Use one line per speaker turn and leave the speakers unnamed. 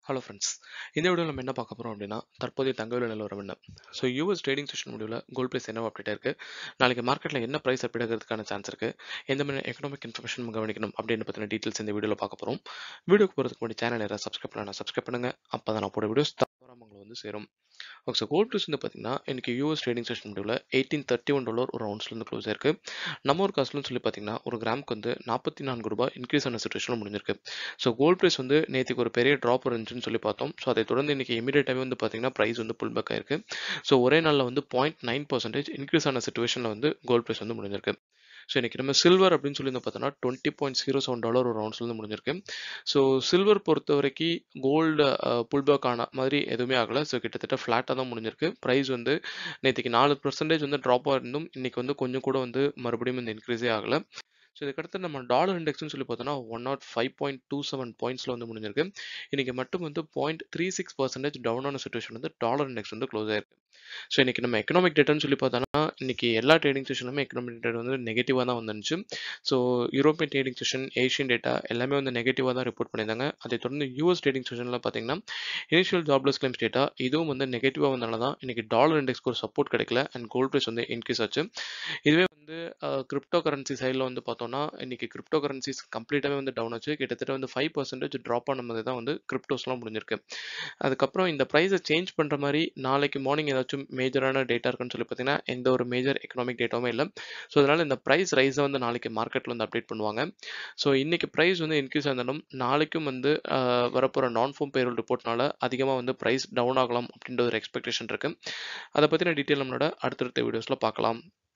hello friends இந்த வீடியோவில் நம்ம என்ன பார்க்க போகிறோம் அப்படின்னா தற்போதைய தங்க விலை நிலவரம் என்ன ஸோ யூஎஸ் ட்ரேடிங் செஷன் முடிவில் கோல்ட் ப்ரைஸ் என்ன அப்டேட் இருக்கு நாளைக்கு மார்க்கெட்டில் என்ன ப்ரைஸ் அப்டேட் ஆகிறதுக்கான சான்ஸ் இருக்குது எந்த மாதிரி எக்கனாமிக் இன்ஃபர்மேஷன் நம்ம கவனிக்கணும் அப்படின்னு பற்றின டீட்டெயில்ஸ் இந்த வீடியோவில் பார்க்க போகிறோம் வீடியோக்கு போகிறதுக்கு முன்னாடி சேனல் யாராவது சப்ஸ்கிரைப் பண்ணலாம் சப்ஸ்கிரைப் பண்ணுங்கள் அப்போ தான் நான் போட வீடியோஸ் தவறாம உங்களை வந்து சேரும் ஓகே ஸோ கோல்ட் ப்ரைஸ் வந்து பார்த்தீங்கன்னா இன்னைக்கு யூஎஸ் ட்ரேடிங் செஷன் முடிவில் எயிட்டீன் தேர்ட்டி ஒன் டாலர் ஒரு ரவுண்ட்ஸ்லேருந்து க்ளோஸ் ஆயிருக்கு நம்ம ஒரு காசுலன்னு சொல்லி பார்த்தீங்கன்னா ஒரு கிராமுக்கு வந்து நாற்பத்தி நான்கு ரூபாய் இன்க்ரீஸ் ஆன சுச்சுவேஷனில் முடிஞ்சிருக்கு ஸோ கோல்ட் ப்ரைஸ் வந்து நேற்றுக்கு ஒரு பெரிய ட்ராப் இருந்துச்சுன்னு சொல்லி பார்த்தோம் ஸோ அதை தொடர்ந்து இன்னைக்கு இமீடியட்டாகவே வந்து பார்த்தீங்கன்னா ப்ரைஸ் வந்து புல் பேக் ஆயிருக்கு ஸோ ஒரே நாளில் வந்து பாயிண்ட் நைன் பர்சன்டேஜ் இன்க்ரீஸ் ஆன சுச்சுவேஷனில் வந்து கோல்ட் ப்ரைஸ் வந்து முடிஞ்சிருக்கு ஸோ இன்றைக்கி நம்ம சில்வர் அப்படின்னு சொல்லி வந்து பார்த்தோன்னா twenty point zero seven dollar ஒரு ரவுண்ட்ஸ்லேருந்து முடிஞ்சிருக்கு ஸோ சில்வர் பொறுத்த வரைக்கும் கோல்டு புல்பேக் ஆன மாதிரி எதுவுமே ஆகலை ஸோ கிட்டத்தட்ட ஃப்ளாட்டாக தான் முடிஞ்சிருக்கு ப்ரைஸ் வந்து நேற்றுக்கு நாலு பர்சன்டேஜ் வந்து ட்ராப் ஆயிருந்தும் இன்றைக்கி வந்து கொஞ்சம் கூட வந்து மறுபடியும் இந்த இன்க்ரீஸே ஆகலை ஸோ இதுக்கடுத்து நம்ம டாலர் இண்டெக்ஸ்னு சொல்லி பார்த்தோன்னா one naught five point two seven பாயிண்ட்ஸில் வந்து முடிஞ்சிருக்கு இன்றைக்கி மட்டும் வந்து பாயிண்ட் த்ரீ சிக்ஸ் பர்சன்டேஜ் டவுனான சுச்சுவேஷன் வந்து டாலர் இண்டெக்ஸ் வந்து க்ளோஸ் ஆயிருக்கு ஸோ இன்றைக்கி நம்ம எக்கனாமிக் டேட்டான்னு சொல்லி பார்த்தோன்னா இன்றைக்கி எல்லா ட்ரேடிங் செஷனுமே எக்கனாமிக் டேட்டா வந்து நெகட்டிவாக தான் வந்துருந்துச்சு so European trading session Asian data எல்லாமே வந்து நெகட்டிவாக தான் ரிப்போர்ட் பண்ணியிருந்தாங்க அதை தொடர்ந்து யூஎஸ் ட்ரேடிங் செஷனில் பார்த்தீங்கன்னா இனிஷியல் ஜாப்லெஸ் கிளைம்ஸ் டேட்டா இதுவும் வந்து நெகட்டிவாக வந்தனால தான் இன்றைக்கி டாலர் இண்டெக்ஸ்க்கு ஒரு சப்போர்ட் கிடைக்கல அண்ட் கோல்ட் ப்ரைஸ் வந்து இன்க்ரீஸ் ஆச்சு இதுவே வந்து கிரிப்டோ கரன்சி சைடில் வந்து பார்த்தோன்னா இன்றைக்கி கிரிப்டோ கரன்சிஸ் கம்ப்ளீட்டாகவே வந்து டவுன் ஆச்சு கிட்டத்தட்ட வந்து ஃபைவ் பர்சன்டேஜ் ட்ராப் ஆன மாதிரி தான் வந்து கிரிப்டோஸ்லாம் முடிஞ்சிருக்கு அதுக்கப்புறம் இந்த ப்ரைஸை சேஞ்ச் பண்ணுற மாதிரி நாளைக்கு மார்னிங் ஏதாச்சும் மேஜரான டேட்டா இருக்குன்னு சொல்லி பார்த்தீங்கன்னா எந்த ஒரு மேஜர் எக்கனாமிக் டேட்டாவும் இல்லை ஸோ அதனால் இந்த ப்ரைஸ் ரைஸை வந்து நாளைக்கு மார்க்கெட்டில் வந்து அப்டேட் பண்ணுவாங்க ஸோ இன்றைக்கி ப்ரைஸ் வந்து இன்க்ரீஸ் ஆனாலும் நாளைக்கும் வந்து வரப்போகிற நான் ஃபோம் பேரோல் ரிப்போர்ட்னால அதிகமாக வந்து ப்ரைஸ் டவுன் ஆகலாம் அப்படின்ற ஒரு எக்ஸ்பெக்டேஷன் இருக்குது அதை பற்றின டீட்டெயில் நம்மளோட அடுத்தடுத்த வீடியோஸில் பார்க்கலாம்